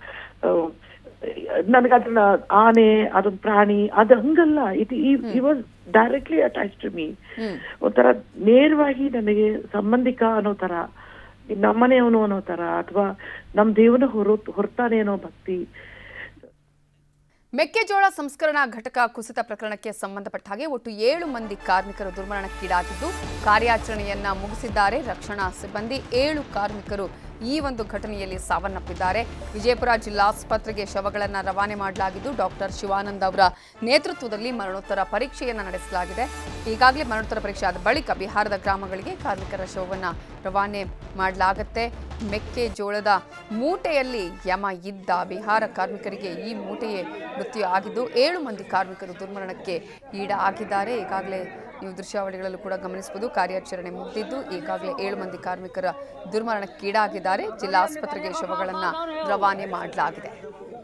ನನಗೆ ಅದನ್ನ ಆನೆ ಅದೊಂದು ಪ್ರಾಣಿ ಅದು ಹಂಗಲ್ಲ ಇದು ಈ was directly attach to me ಒಂಥರ ನೇರವಾಗಿ ನನಗೆ ಸಂಬಂಧಿಕ ಅನ್ನೋ ತರ ನಮ್ಮನೆಯವನು ಅನ್ನೋ ತರ ಅಥವಾ ನಮ್ ದೇವನ ಹೊರ ಹೊರತಾನೆ ಅನ್ನೋ ಭಕ್ತಿ ಮೆಕ್ಕೆಜೋಳ ಸಂಸ್ಕರಣಾ ಘಟಕ ಕುಸಿತ ಪ್ರಕರಣಕ್ಕೆ ಸಂಬಂಧಪಟ್ಟ ಹಾಗೆ ಒಟ್ಟು ಏಳು ಮಂದಿ ಕಾರ್ಮಿಕರು ದುರ್ಮರಣಕ್ಕೀಡಾಗಿದ್ದು ಕಾರ್ಯಾಚರಣೆಯನ್ನ ಮುಗಿಸಿದ್ದಾರೆ ರಕ್ಷಣಾ ಸಿಬ್ಬಂದಿ ಏಳು ಕಾರ್ಮಿಕರು ಈ ಒಂದು ಘಟನೆಯಲ್ಲಿ ಸಾವನ್ನಪ್ಪಿದ್ದಾರೆ ವಿಜಯಪುರ ಜಿಲ್ಲಾಸ್ಪತ್ರೆಗೆ ಶವಗಳನ್ನು ರವಾನೆ ಮಾಡಲಾಗಿದ್ದು ಡಾಕ್ಟರ್ ಶಿವಾನಂದ್ ಅವರ ನೇತೃತ್ವದಲ್ಲಿ ಮರಣೋತ್ತರ ಪರೀಕ್ಷೆಯನ್ನು ನಡೆಸಲಾಗಿದೆ ಈಗಾಗಲೇ ಮರಣೋತ್ತರ ಪರೀಕ್ಷೆ ಆದ ಬಳಿಕ ಬಿಹಾರದ ಗ್ರಾಮಗಳಿಗೆ ಕಾರ್ಮಿಕರ ಶವವನ್ನು ರವಾನೆ ಮಾಡಲಾಗುತ್ತೆ ಮೆಕ್ಕೆಜೋಳದ ಮೂಟೆಯಲ್ಲಿ ಯಮ ಇದ್ದ ಬಿಹಾರ ಕಾರ್ಮಿಕರಿಗೆ ಈ ಮೂಟೆಯೇ ಮೃತ್ಯು ಆಗಿದ್ದು ಏಳು ಮಂದಿ ಕಾರ್ಮಿಕರು ದುರ್ಮರಣಕ್ಕೆ ಈಡಾಗಿದ್ದಾರೆ ಈಗಾಗಲೇ ನೀವು ದೃಶ್ಯಾವಳಿಗಳಲ್ಲೂ ಕೂಡ ಗಮನಿಸಬಹುದು ಕಾರ್ಯಾಚರಣೆ ಮುಗಿದಿದ್ದು ಈಗಾಗಲೇ ಏಳು ಮಂದಿ ಕಾರ್ಮಿಕರ ದುರ್ಮರಣಕ್ಕೀಡಾಗಿದ್ದಾರೆ ಜಿಲ್ಲಾ ಆಸ್ಪತ್ರೆಗೆ ಶವಗಳನ್ನು ರವಾನೆ ಮಾಡಲಾಗಿದೆ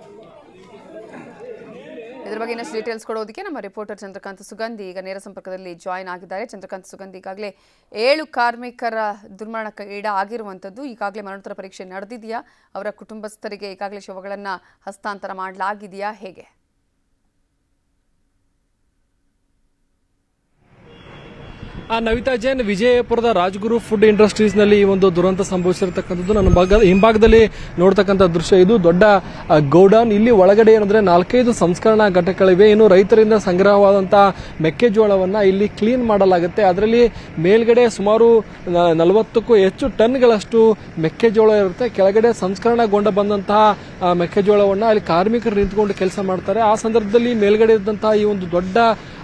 ಇದರ ಬಗ್ಗೆ ಇನ್ನಷ್ಟು ಡೀಟೇಲ್ಸ್ ಕೊಡೋದಕ್ಕೆ ನಮ್ಮ ರಿಪೋರ್ಟರ್ ಚಂದ್ರಕಾಂತ್ ಸುಗಂಧಿ ಈಗ ನೇರ ಸಂಪರ್ಕದಲ್ಲಿ ಜಾಯ್ನ್ ಆಗಿದ್ದಾರೆ ಚಂದ್ರಕಾಂತ್ ಸುಗಂಧಿ ಈಗಾಗಲೇ ಏಳು ಕಾರ್ಮಿಕರ ದುರ್ಮರಣಕ್ಕೆ ಈಡ ಆಗಿರುವಂಥದ್ದು ಈಗಾಗಲೇ ಮರಣೋತ್ತರ ಪರೀಕ್ಷೆ ನಡೆದಿದೆಯಾ ಅವರ ಕುಟುಂಬಸ್ಥರಿಗೆ ಈಗಾಗಲೇ ಶವಗಳನ್ನು ಹಸ್ತಾಂತರ ಮಾಡಲಾಗಿದೆಯಾ ಹೇಗೆ ಆ ನವಿತಾ ಜೈನ್ ವಿಜಯಪುರದ ರಾಜಗುರು ಫುಡ್ ಇಂಡಸ್ಟ್ರೀಸ್ ನಲ್ಲಿ ಈ ಒಂದು ದುರಂತ ಸಂಭವಿಸಿರ್ತಕ್ಕಂಥದ್ದು ನನ್ನ ಭಾಗ ಹಿಂಭಾಗದಲ್ಲಿ ನೋಡ್ತಕ್ಕಂಥ ದೃಶ್ಯ ಇದು ದೊಡ್ಡ ಗೋಡೌನ್ ಇಲ್ಲಿ ಒಳಗಡೆ ಏನಂದ್ರೆ ನಾಲ್ಕೈದು ಸಂಸ್ಕರಣಾ ಘಟಕಗಳಿವೆ ಇನ್ನು ರೈತರಿಂದ ಸಂಗ್ರಹವಾದಂತಹ ಮೆಕ್ಕೆಜೋಳವನ್ನ ಇಲ್ಲಿ ಕ್ಲೀನ್ ಮಾಡಲಾಗುತ್ತೆ ಅದರಲ್ಲಿ ಮೇಲ್ಗಡೆ ಸುಮಾರು ನ- ನಲವತ್ತಕ್ಕೂ ಹೆಚ್ಚು ಟನ್ಗಳಷ್ಟು ಮೆಕ್ಕೆಜೋಳ ಇರುತ್ತೆ ಕೆಳಗಡೆ ಸಂಸ್ಕರಣಗೊಂಡ ಬಂದಂತಹ ಆ, ಮೆಕ್ಕೆಜೋಳವನ್ನ ಅಲ್ಲಿ ಕಾರ್ಮಿಕರು ನಿಂತ್ಕೊಂಡು ಕೆಲಸ ಮಾಡ್ತಾರೆ ಆ ಸಂದರ್ಭದಲ್ಲಿ ಮೇಲ್ಗಡೆ ಇದ್ದಂತಹ ಈ ಒಂದು ದೊಡ್ಡ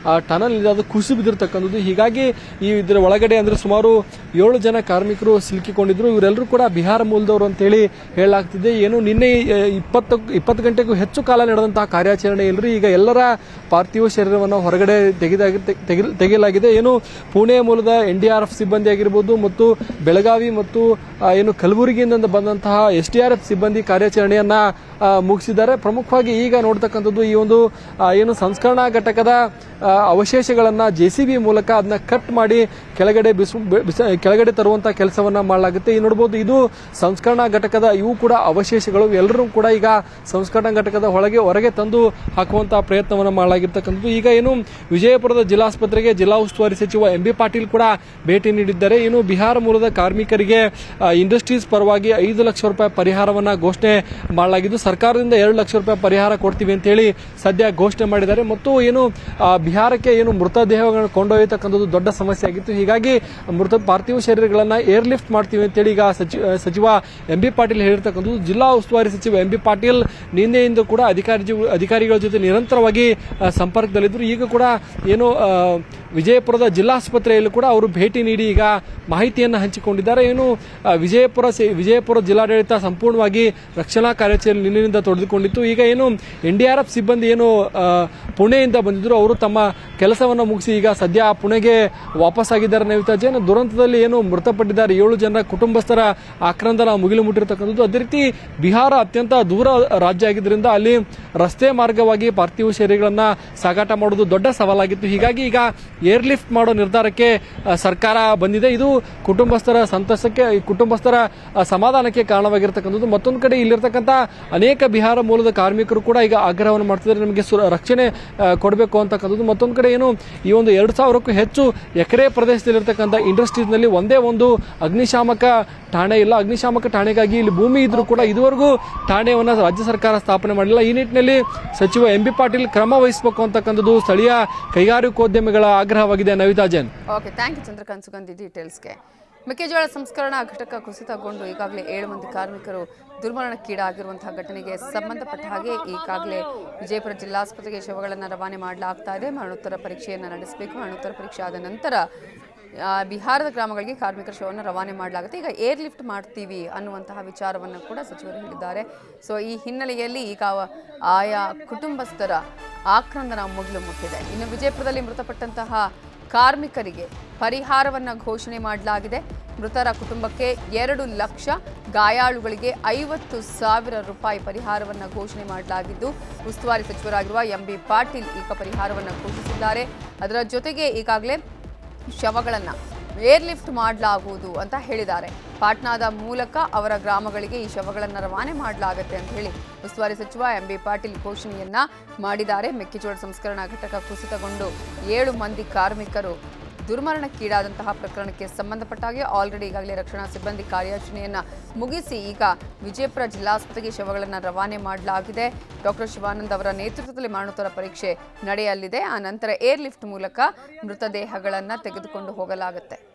ಟನಲ್ ಇದೆ ಅದು ಕುಸಿದು ಬಿದ್ದಿರ್ತಕ್ಕಂಥದ್ದು ಹೀಗಾಗಿ ಈ ಇದರ ಒಳಗಡೆ ಅಂದ್ರೆ ಸುಮಾರು ಏಳು ಜನ ಕಾರ್ಮಿಕರು ಸಿಲುಕಿಕೊಂಡಿದ್ರು ಇವರೆಲ್ಲರೂ ಕೂಡ ಬಿಹಾರ ಮೂಲದವರು ಅಂತೇಳಿ ಹೇಳಲಾಗ್ತಿದೆ ಏನು ನಿನ್ನೆ ಆ, ಇಪ್ಪತ್ತು ಇಪ್ಪತ್ತು ಗಂಟೆಗೂ ಹೆಚ್ಚು ಕಾಲ ನಡೆದಂತಹ ಕಾರ್ಯಾಚರಣೆ ಇಲ್ಲರಿ ಈಗ ಎಲ್ಲರ ಪಾರ್ಥಿವ ಶರೀರವನ್ನು ಹೊರಗಡೆ ತೆಗೆದಾಗಿ ತೆಗೆ- ತೆಗೆಯಲಾಗಿದೆ ಏನು ಪುಣೆ ಮೂಲದ ಎನ್ ಡಿ ಆರ್ ಎಫ್ ಸಿಬ್ಬಂದಿ ಆಗಿರ್ಬೋದು ಮತ್ತು ಬೆಳಗಾವಿ ಮತ್ತು ಆ, ಏನು ಕಲಬುರಗಿಯಿಂದ ಬಂದಂತಹ ಎಸ್ ಡಿ ಆರ್ ಎಫ್ ಸಿಬ್ಬಂದಿ ಕಾರ್ಯಾಚರಣೆಯನ್ನ ಆ, ಮುಗಿಸಿದ್ದಾರೆ ಪ್ರಮುಖವಾಗಿ ಈಗ ನೋಡ್ತಕ್ಕಂಥದ್ದು ಈ ಒಂದು ಆ, ಏನು ಸಂಸ್ಕರಣಾ ಘಟಕದ ಆ, ಅವಶೇಷಗಳನ್ನ ಜೆ ಸಿ ಬಿ ಮೂಲಕ ಅದನ್ನ ಕಟ್ ಮಾಡಿ ಕೆಳಗಡೆ ಬಿಸು ಬಿಸ- ಕೆಳಗಡೆ ತರುವಂತ ಕೆಲಸವನ್ನ ಮಾಡಲಾಗುತ್ತೆ ಈ ನೋಡಬಹುದು ಇದು ಸಂಸ್ಕರಣಾ ಘಟಕದ ಇವು ಕೂಡ ಅವಶೇಷಗಳು ಎಲ್ಲರೂ ಕೂಡ ಈಗ ಸಂಸ್ಕರಣಾ ಘಟಕದ ಒಳಗೆ ಹೊರಗೆ ತಂದು ಹಾಕುವಂತಹ ಪ್ರಯತ್ನವನ್ನ ಮಾಡಲಾಗಿರ್ತಕ್ಕಂಥದ್ದು ಈಗ ಏನು ವಿಜಯಪುರದ ಜಿಲ್ಲಾಸ್ಪತ್ರೆಗೆ ಜಿಲ್ಲಾ ಉಸ್ತುವಾರಿ ಸಚಿವ ಎಂ ಬಿ ಪಾಟೀಲ್ ಕೂಡ ಭೇಟಿ ನೀಡಿದ್ದಾರೆ ಇನ್ನು ಬಿಹಾರ ಮೂಲದ ಕಾರ್ಮಿಕರಿಗೆ ಆ, ಇಂಡಸ್ಟ್ರೀಸ್ ಪರವಾಗಿ ಐದು ಲಕ್ಷ ರೂಪಾಯಿ ಪರಿಹಾರವನ್ನ ಘೋಷಣೆ ಮಾಡಲಾಗಿದ್ದು ಸರ್ಕಾರದಿಂದ ಎರಡು ಲಕ್ಷ ರೂಪಾಯಿ ಪರಿಹಾರ ಕೊಡ್ತೀವಿ ಅಂತ ಹೇಳಿ ಸದ್ಯ ಘೋಷಣೆ ಮಾಡಿದ್ದಾರೆ ಮತ್ತು ಏನು ಆ, ಬಿಹಾರಕ್ಕೆ ಏನು ಮೃತದೇಹಗಳನ್ನು ಕೊಂಡೊಯ್ಯತಕ್ಕಂಥದ್ದು ದೊಡ್ಡ ಸಮಸ್ಯೆ ಆಗಿತ್ತು ಹೀಗಾಗಿ ಮೃತ ಪಾರ್ಥಿವ ಶರೀರಗಳನ್ನ ಏರ್ ಲಿಫ್ಟ್ ಮಾಡ್ತೀವಿ ಅಂತೇಳಿ ಈಗ ಸಚಿವ ಸಚಿವ ಎಂ ಬಿ ಪಾಟೀಲ್ ಹೇಳಿರ್ತಕ್ಕಂಥದ್ದು ಜಿಲ್ಲಾ ಉಸ್ತುವಾರಿ ಸಚಿವ ಎಂ ಬಿ ಪಾಟೀಲ್ ನಿನ್ನೆಯಿಂದ ಕೂಡ ಅಧಿಕಾರಿ ಅಧಿಕಾರಿಗಳ ಜೊತೆ ನಿರಂತರವಾಗಿ ಆ, ಸಂಪರ್ಕದಲ್ಲಿದ್ದರು ಈಗ ಕೂಡ ಏನು ಆ, ವಿಜಯಪುರದ ಜಿಲ್ಲಾಸ್ಪತ್ರೆಯಲ್ಲೂ ಕೂಡ ಅವರು ಭೇಟಿ ನೀಡಿ ಈಗ ಮಾಹಿತಿಯನ್ನು ಹಂಚಿಕೊಂಡಿದ್ದಾರೆ ಏನು ಆ, ವಿಜಯಪುರ ಸೇ- ವಿಜಯಪುರ ಜಿಲ್ಲಾಡಳಿತ ಸಂಪೂರ್ಣವಾಗಿ ರಕ್ಷಣಾ ಕಾರ್ಯಾಚರಣೆ ನಿನ್ನೆಯಿಂದ ತೊಡೆದುಕೊಂಡಿತ್ತು ಈಗ ಏನು ಎನ್ ಡಿ ಆರ್ ಎಫ್ ಸಿಬ್ಬಂದಿ ಏನು ಆ, ಪುಣೆಯಿಂದ ಬಂದಿದ್ರು ಅವರು ತಮ್ಮ ಕೆಲಸವನ್ನು ಮುಗಿಸಿ ಈಗ ಸದ್ಯ ಪುಣೆಗೆ ವಾಪಸ್ ಆಗಿದ್ದಾರೆ ನವಿತಾ ಜೈನ್ ದುರಂತದಲ್ಲಿ ಏನು ಮೃತಪಟ್ಟಿದ್ದಾರೆ ಏಳು ಜನರ ಕುಟುಂಬಸ್ಥರ ಆಕ್ರಂದನ ಮುಗಿಲು ಮುಟ್ಟಿರ್ತಕ್ಕಂಥದ್ದು ಅದೇ ರೀತಿ ಬಿಹಾರ ಅತ್ಯಂತ ದೂರ ರಾಜ್ಯ ಆಗಿದ್ದರಿಂದ ಅಲ್ಲಿ ರಸ್ತೆ ಮಾರ್ಗವಾಗಿ ಪಾರ್ಥಿವ ಶರೀರಗಳನ್ನ ಸಾಗಾಟ ಮಾಡೋದು ದೊಡ್ಡ ಸವಾಲಾಗಿತ್ತು ಹೀಗಾಗಿ ಈಗ ಏರ್ ಲಿಫ್ಟ್ ಮಾಡೋ ನಿರ್ಧಾರಕ್ಕೆ ಆ, ಸರ್ಕಾರ ಬಂದಿದೆ ಇದು ಕುಟುಂಬಸ್ಥರ ಸಂತಸಕ್ಕೆ ಈ ಕುಟುಂಬಸ್ಥರ ಆ, ಸಮಾಧಾನಕ್ಕೆ ಕಾರಣವಾಗಿರ್ತಕ್ಕಂಥದ್ದು ಮತ್ತೊಂದು ಕಡೆ ಇಲ್ಲಿರ್ತಕ್ಕಂಥ ಅನೇಕ ಬಿಹಾರ ಮೂಲದ ಕಾರ್ಮಿಕರು ಕೂಡ ಈಗ ಆಗ್ರಹವನ್ನು ಮಾಡ್ತಿದ್ದಾರೆ ನಮಗೆ ಸು- ರಕ್ಷಣೆ ಕೊಡಬೇಕು ಅಂತಕ್ಕಂಥದ್ದು ಮತ್ತೊಂದು ಕಡೆ ಏನು ಈ ಒಂದು ಎರಡು ಸಾವಿರಕ್ಕೂ ಹೆಚ್ಚು ಎಕರೆ ಪ್ರದೇಶದಲ್ಲಿರ್ತಕ್ಕಂಥ ಇಂಡಸ್ಟ್ರೀಸ್ನಲ್ಲಿ ಒಂದೇ ಒಂದು ಅಗ್ನಿಶಾಮಕ ಠಾಣೆ ಇಲ್ಲ ಅಗ್ನಿಶಾಮಕ ಠಾಣೆಗಾಗಿ ಇಲ್ಲಿ ಭೂಮಿ ಇದ್ರೂ ಕೂಡ ಇದುವರೆಗೂ ಠಾಣೆಯನ್ನ ರಾಜ್ಯ ಸರ್ಕಾರ ಸ್ಥಾಪನೆ ಮಾಡಿಲ್ಲ ಈ ನಿಟ್ಟಿನಲ್ಲಿ ಸಚಿವ ಎಂ ಬಿ ಪಾಟೀಲ್ ಕ್ರಮ ವಹಿಸಬೇಕು ಅಂತಕ್ಕಂಥದ್ದು ಸ್ಥಳೀಯ ಕೈಗಾರಿಕೋದ್ಯಮಿಗಳ ಆಗ್ರಹವಾಗಿದೆ Navita Jain okay thank you Chandrakant Sugandhi ಡೀಟೇಲ್ಸ್ಗೆ ಮೆಕ್ಕೆಜೋಳ ಸಂಸ್ಕರಣಾ ಘಟಕ ಕುಸಿತಗೊಂಡು ಈಗಾಗಲೇ ಏಳು ಮಂದಿ ಕಾರ್ಮಿಕರು ದುರ್ಮರಣಕ್ಕೀಡಾಗಿರುವಂತಹ ಘಟನೆಗೆ ಸಂಬಂಧಪಟ್ಟ ಹಾಗೆ ಈಗಾಗಲೇ ವಿಜಯಪುರ ಜಿಲ್ಲಾಸ್ಪತ್ರೆಗೆ ಶವಗಳನ್ನು ರವಾನೆ ಮಾಡಲಾಗ್ತಾ ಇದೆ ಮರಣೋತ್ತರ ಪರೀಕ್ಷೆಯನ್ನು ನಡೆಸಬೇಕು ಮರಣೋತ್ತರ ಪರೀಕ್ಷೆ ಆದ ನಂತರ ಆ, ಬಿಹಾರದ ಗ್ರಾಮಗಳಿಗೆ ಕಾರ್ಮಿಕರ ಶವವನ್ನು ರವಾನೆ ಮಾಡಲಾಗುತ್ತೆ ಈಗ ಏರ್ ಲಿಫ್ಟ್ ಮಾಡ್ತೀವಿ ಅನ್ನುವಂತಹ ವಿಚಾರವನ್ನು ಕೂಡ ಸಚಿವರು ಹೇಳಿದ್ದಾರೆ ಸೊ ಈ ಹಿನ್ನೆಲೆಯಲ್ಲಿ ಈಗ ಅವ- ಆಯಾ ಕುಟುಂಬಸ್ಥರ ಆಕ್ರಂದನ ಮುಗಿಲು ಮುಟ್ಟಿದೆ ಇನ್ನು ವಿಜಯಪುರದಲ್ಲಿ ಮೃತಪಟ್ಟಂತಹ ಕಾರ್ಮಿಕರಿಗೆ ಪರಿಹಾರವನ್ನ ಘೋಷಣೆ ಮಾಡಲಾಗಿದೆ ಮೃತರ ಕುಟುಂಬಕ್ಕೆ ಎರಡು ಲಕ್ಷ ಗಾಯಾಳುಗಳಿಗೆ ಐವತ್ತು ಸಾವಿರ ರೂಪಾಯಿ ಪರಿಹಾರವನ್ನ ಘೋಷಣೆ ಮಾಡಲಾಗಿದ್ದು ಉಸ್ತುವಾರಿ ಸಚಿವರಾಗಿರುವ ಎಂ ಬಿ ಪಾಟೀಲ್ ಈಗ ಪರಿಹಾರವನ್ನ ಘೋಷಿಸಿದ್ದಾರೆ ಅದರ ಜೊತೆಗೆ ಈಗಾಗಲೇ ಶವಗಳನ್ನ ಏರ್ ಲಿಫ್ಟ್ ಮಾಡಲಾಗುವುದು ಅಂತ ಹೇಳಿದ್ದಾರೆ ಪಾಟ್ನಾದ ಮೂಲಕ ಅವರ ಗ್ರಾಮಗಳಿಗೆ ಈ ಶವಗಳನ್ನು ರವಾನೆ ಮಾಡಲಾಗುತ್ತೆ ಅಂತ ಹೇಳಿ ಉಸ್ತುವಾರಿ ಸಚಿವ ಎಂ ಬಿ ಪಾಟೀಲ್ ಘೋಷಣೆಯನ್ನ ಮಾಡಿದ್ದಾರೆ ಮೆಕ್ಕೆಜೋಳ ಸಂಸ್ಕರಣಾ ಘಟಕ ಕುಸಿತಗೊಂಡು ಏಳು ಮಂದಿ ಕಾರ್ಮಿಕರು ದುರ್ಮರಣಕ್ಕೀಡಾದಂತಹ ಪ್ರಕರಣಕ್ಕೆ ಸಂಬಂಧಪಟ್ಟ ಹಾಗೆ ಆಲ್ರೆಡಿ ಈಗಾಗಲೇ ರಕ್ಷಣಾ ಸಿಬ್ಬಂದಿ ಕಾರ್ಯಾಚರಣೆಯನ್ನ ಮುಗಿಸಿ ಈಗ ವಿಜಯಪುರ ಜಿಲ್ಲಾಸ್ಪತ್ರೆಗೆ ಶವಗಳನ್ನು ರವಾನೆ ಮಾಡಲಾಗಿದೆ ಡಾಕ್ಟರ್ ಶಿವಾನಂದ್ ಅವರ ನೇತೃತ್ವದಲ್ಲಿ ಮರಣೋತ್ತರ ಪರೀಕ್ಷೆ ನಡೆಯಲಿದೆ ಆ ನಂತರ ಏರ್ ಲಿಫ್ಟ್ ಮೂಲಕ ಮೃತದೇಹಗಳನ್ನು ತೆಗೆದುಕೊಂಡು ಹೋಗಲಾಗುತ್ತೆ